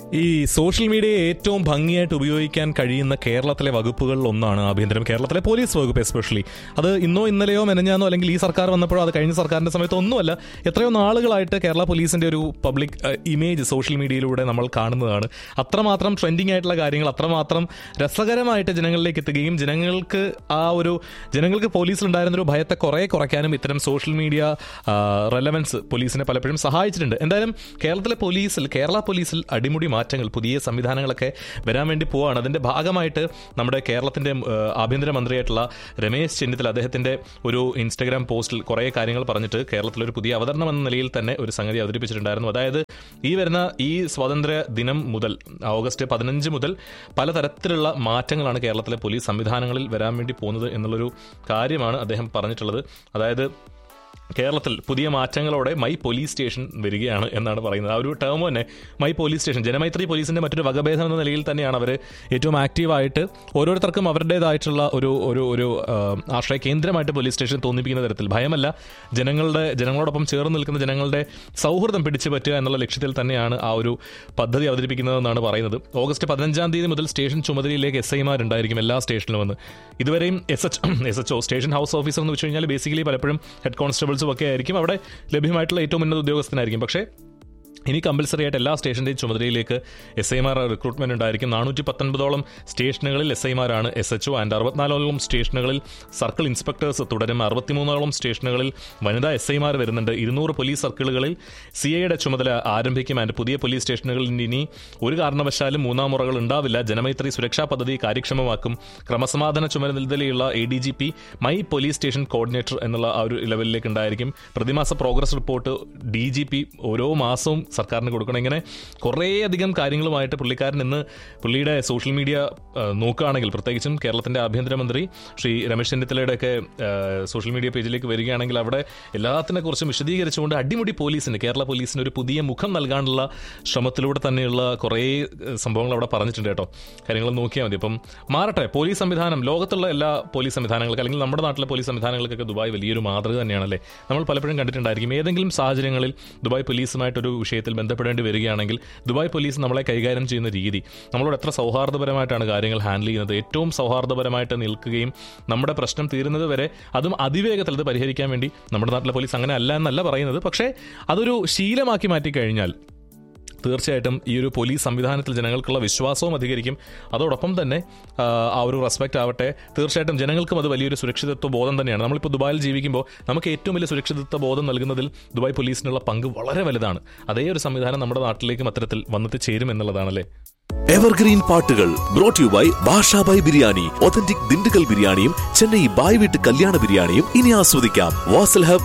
ഈ സോഷ്യൽ മീഡിയയെ ഏറ്റവും ഭംഗിയായിട്ട് ഉപയോഗിക്കാൻ കഴിയുന്ന കേരളത്തിലെ വകുപ്പുകളിൽ ഒന്നാണ് ആഭ്യന്തരം കേരളത്തിലെ പോലീസ് വകുപ്പ് എസ്പെഷ്യലി അത് ഇന്നോ ഇന്നലെയോ മെനഞ്ഞാന്നോ അല്ലെങ്കിൽ ഈ സർക്കാർ വന്നപ്പോഴോ അത് കഴിഞ്ഞ സർക്കാരിന്റെ സമയത്ത് ഒന്നുമല്ല എത്രയോ നാളുകളായിട്ട് കേരള പോലീസിന്റെ ഒരു പബ്ലിക് ഇമേജ് സോഷ്യൽ മീഡിയയിലൂടെ നമ്മൾ കാണുന്നതാണ് അത്രമാത്രം ട്രെൻഡിങ് ആയിട്ടുള്ള കാര്യങ്ങൾ അത്രമാത്രം രസകരമായിട്ട് ജനങ്ങളിലേക്ക് എത്തുകയും ജനങ്ങൾക്ക് ആ ഒരു ജനങ്ങൾക്ക് പോലീസിലുണ്ടായിരുന്ന ഒരു ഭയത്തെ കുറേ കുറയ്ക്കാനും ഇത്തരം സോഷ്യൽ മീഡിയ റെലവൻസ് പോലീസിനെ പലപ്പോഴും സഹായിച്ചിട്ടുണ്ട് എന്തായാലും കേരളത്തിലെ പോലീസിൽ കേരള പോലീസിൽ അടിമുടി മാറ്റങ്ങൾ പുതിയ സംവിധാനങ്ങളൊക്കെ വരാൻ വേണ്ടി പോവാണ് അതിന്റെ ഭാഗമായിട്ട് നമ്മുടെ കേരളത്തിന്റെ ഏഹ്, ആഭ്യന്തര മന്ത്രിയായിട്ടുള്ള രമേശ് ചെന്നിത്തല അദ്ദേഹത്തിന്റെ ഒരു ഇൻസ്റ്റഗ്രാം പോസ്റ്റിൽ കുറേ കാര്യങ്ങൾ പറഞ്ഞിട്ട് കേരളത്തിൽ ഒരു പുതിയ അവതരണം എന്ന നിലയിൽ തന്നെ ഒരു സംഗതി അവതരിപ്പിച്ചിട്ടുണ്ടായിരുന്നു അതായത് ഈ വരുന്ന ഈ സ്വാതന്ത്ര്യ ദിനം മുതൽ ഓഗസ്റ്റ് പതിനഞ്ച് മുതൽ പലതരത്തിലുള്ള മാറ്റങ്ങളാണ് കേരളത്തിലെ പോലീസ് സംവിധാനങ്ങളിൽ വരാൻ വേണ്ടി പോകുന്നത് എന്നുള്ളൊരു കാര്യമാണ് അദ്ദേഹം പറഞ്ഞിട്ടുള്ളത് അതായത് കേരളത്തിൽ പുതിയ മാറ്റങ്ങളോടെ മൈ പോലീസ് സ്റ്റേഷൻ വരികയാണ് എന്നാണ് പറയുന്നത് ആ ഒരു ടേം തന്നെ മൈ പോലീസ് സ്റ്റേഷൻ ജനമൈത്രി പോലീസിന്റെ മറ്റൊരു വകഭേദം എന്ന നിലയിൽ തന്നെയാണ് അവർ ഏറ്റവും ആക്റ്റീവായിട്ട് ഓരോരുത്തർക്കും അവരുടേതായിട്ടുള്ള ഒരു ഒരു ഒരു ആ, ആശ്രയ കേന്ദ്രമായിട്ട് പോലീസ് സ്റ്റേഷൻ തോന്നിപ്പിക്കുന്ന തരത്തിൽ ഭയമല്ല ജനങ്ങളുടെ ജനങ്ങളോടൊപ്പം ചേർന്ന് നിൽക്കുന്ന ജനങ്ങളുടെ സൗഹൃദം പിടിച്ചു പറ്റുക എന്നുള്ള ലക്ഷ്യത്തിൽ തന്നെയാണ് ആ ഒരു പദ്ധതി അവതരിപ്പിക്കുന്നതെന്നാണ് പറയുന്നത് ഓഗസ്റ്റ് പതിനഞ്ചാം തീയതി മുതൽ സ്റ്റേഷൻ ചുമതലയിലേക്ക് എസ് ഐമാരുണ്ടായിരിക്കും എല്ലാ സ്റ്റേഷനിലും വന്ന് ഇതുവരെയും S H S H O station house officer എന്ന് വെച്ച് കഴിഞ്ഞാൽ ബേസിക്കലി പലപ്പോഴും ഹെഡ് കോൺസ്റ്റബിൾസും ഒക്കെ ആയിരിക്കും അവിടെ ലഭ്യമായിട്ടുള്ള ഏറ്റവും ഉന്നത ഉദ്യോഗസ്ഥനായിരിക്കും പക്ഷേ ഇനി കമ്പൽസറി ആയിട്ട് എല്ലാ സ്റ്റേഷൻ്റെയും ചുമതലയിലേക്ക് എസ് ഐമാർ റിക്രൂട്ട്മെന്റ് ഉണ്ടായിരിക്കും നാനൂറ്റി പത്തൊൻപതോളം സ്റ്റേഷനുകളിൽ എസ് ഐമാരാണ് എസ് എച്ച് ഒ ആൻഡ് അറുപത്തിനാലോളം സ്റ്റേഷനുകളിൽ സർക്കിൾ ഇൻസ്പെക്ടേഴ്സ് തുടരും അറുപത്തിമൂന്നോളം സ്റ്റേഷനുകളിൽ വനിതാ എസ് ഐമാർ വരുന്നുണ്ട് ഇരുന്നൂറ് പോലീസ് സർക്കിളുകളിൽ സി ഐയുടെ ചുമതല ആരംഭിക്കും ആൻഡ് പുതിയ പോലീസ് സ്റ്റേഷനുകളിൽ ഇനി ഒരു കാരണവശാലും മൂന്നാം മുറകൾ ഉണ്ടാവില്ല ജനമൈത്രി സുരക്ഷാ പദ്ധതി കാര്യക്ഷമമാക്കും ക്രമസമാധാന ചുമതലയുള്ള A D G P my police station coordinator എന്നുള്ള ആ ഒരു ലെവലിലേക്ക് ഉണ്ടായിരിക്കും പ്രതിമാസ progress report D G P ഓരോ മാസവും സർക്കാരിന് കൊടുക്കണം ഇങ്ങനെ കുറേയധികം കാര്യങ്ങളുമായിട്ട് പുള്ളിക്കാരൻ ഇന്ന് പുള്ളിയുടെ സോഷ്യൽ മീഡിയ ആ, നോക്കുകയാണെങ്കിൽ പ്രത്യേകിച്ചും കേരളത്തിന്റെ ആഭ്യന്തരമന്ത്രി ശ്രീ രമേശ് ചെന്നിത്തലയുടെ ഒക്കെ സോഷ്യൽ മീഡിയ പേജിലേക്ക് വരികയാണെങ്കിൽ അവിടെ എല്ലാത്തിനെ കുറിച്ചും വിശദീകരിച്ചുകൊണ്ട് അടിമുടി പോലീസിന് കേരള പോലീസിന് ഒരു പുതിയ മുഖം നൽകാനുള്ള ശ്രമത്തിലൂടെ തന്നെയുള്ള കുറേ ഏഹ്, സംഭവങ്ങൾ അവിടെ പറഞ്ഞിട്ടുണ്ട് കേട്ടോ കാര്യങ്ങൾ നോക്കിയാൽ മതി അപ്പം മാറട്ടെ പോലീസ് സംവിധാനം ലോകത്തുള്ള എല്ലാ പോലീസ് സംവിധാനങ്ങൾക്ക് അല്ലെങ്കിൽ നമ്മുടെ നാട്ടിലെ പോലീസ് സംവിധാനങ്ങൾക്കൊക്കെ ദുബായ് വലിയൊരു മാതൃക തന്നെയാണല്ലേ നമ്മൾ പലപ്പോഴും കണ്ടിട്ടുണ്ടായിരിക്കും ഏതെങ്കിലും സാഹചര്യങ്ങളിൽ ദുബായ് പോലീസുമായിട്ടൊരു വിഷയത്തിൽ ബന്ധപ്പെടേണ്ടി വരികയാണെങ്കിൽ ദുബായ് പോലീസ് നമ്മളെ കൈകാര്യം ചെയ്യുന്ന രീതി നമ്മളോട് എത്ര സൗഹാർദ്ദപരമായിട്ടാണ് കാര്യങ്ങൾ ഹാൻഡിൽ ചെയ്യുന്നത് ഏറ്റവും സൗഹാർദ്ദപരമായിട്ട് നിൽക്കുകയും നമ്മുടെ പ്രശ്നം തീരുന്നത് വരെ അതും അതിവേഗത്തിൽ അത് പരിഹരിക്കാൻ വേണ്ടി നമ്മുടെ നാട്ടിലെ പോലീസ് അങ്ങനെ അല്ല എന്നല്ല പറയുന്നത് പക്ഷേ അതൊരു ശീലമാക്കി മാറ്റിക്കഴിഞ്ഞാൽ തീർച്ചയായിട്ടും ഈ ഒരു പോലീസ് സംവിധാനത്തിൽ ജനങ്ങൾക്കുള്ള വിശ്വാസവും അധികരിക്കും അതോടൊപ്പം തന്നെ ആ, ആ ഒരു റെസ്പെക്റ്റ് ആവട്ടെ തീർച്ചയായിട്ടും ജനങ്ങൾക്കും അത് വലിയൊരു സുരക്ഷിതത്വ ബോധം തന്നെയാണ് നമ്മളിപ്പോൾ ദുബായിൽ ജീവിക്കുമ്പോൾ നമുക്ക് ഏറ്റവും വലിയ സുരക്ഷിതത്വ ബോധം നൽകുന്നതിൽ ദുബായ് പോലീസിനുള്ള പങ്ക് വളരെ വലുതാണ് അതേ ഒരു സംവിധാനം നമ്മുടെ നാട്ടിലേക്കും അത്തരത്തിൽ വന്നിട്ട് ചേരും എന്നുള്ളതാണല്ലേ എവർഗ്രീൻ പാട്ടുകൾ brought you by Bashabhai biriyani authentic Dindigul ബിരിയാണിയും ചെന്നൈ ബായ് വീട്ട് കല്യാണ ബിരിയാണിയും ഇനി ആസ്വദിക്കാം വാസൽ ഹബ്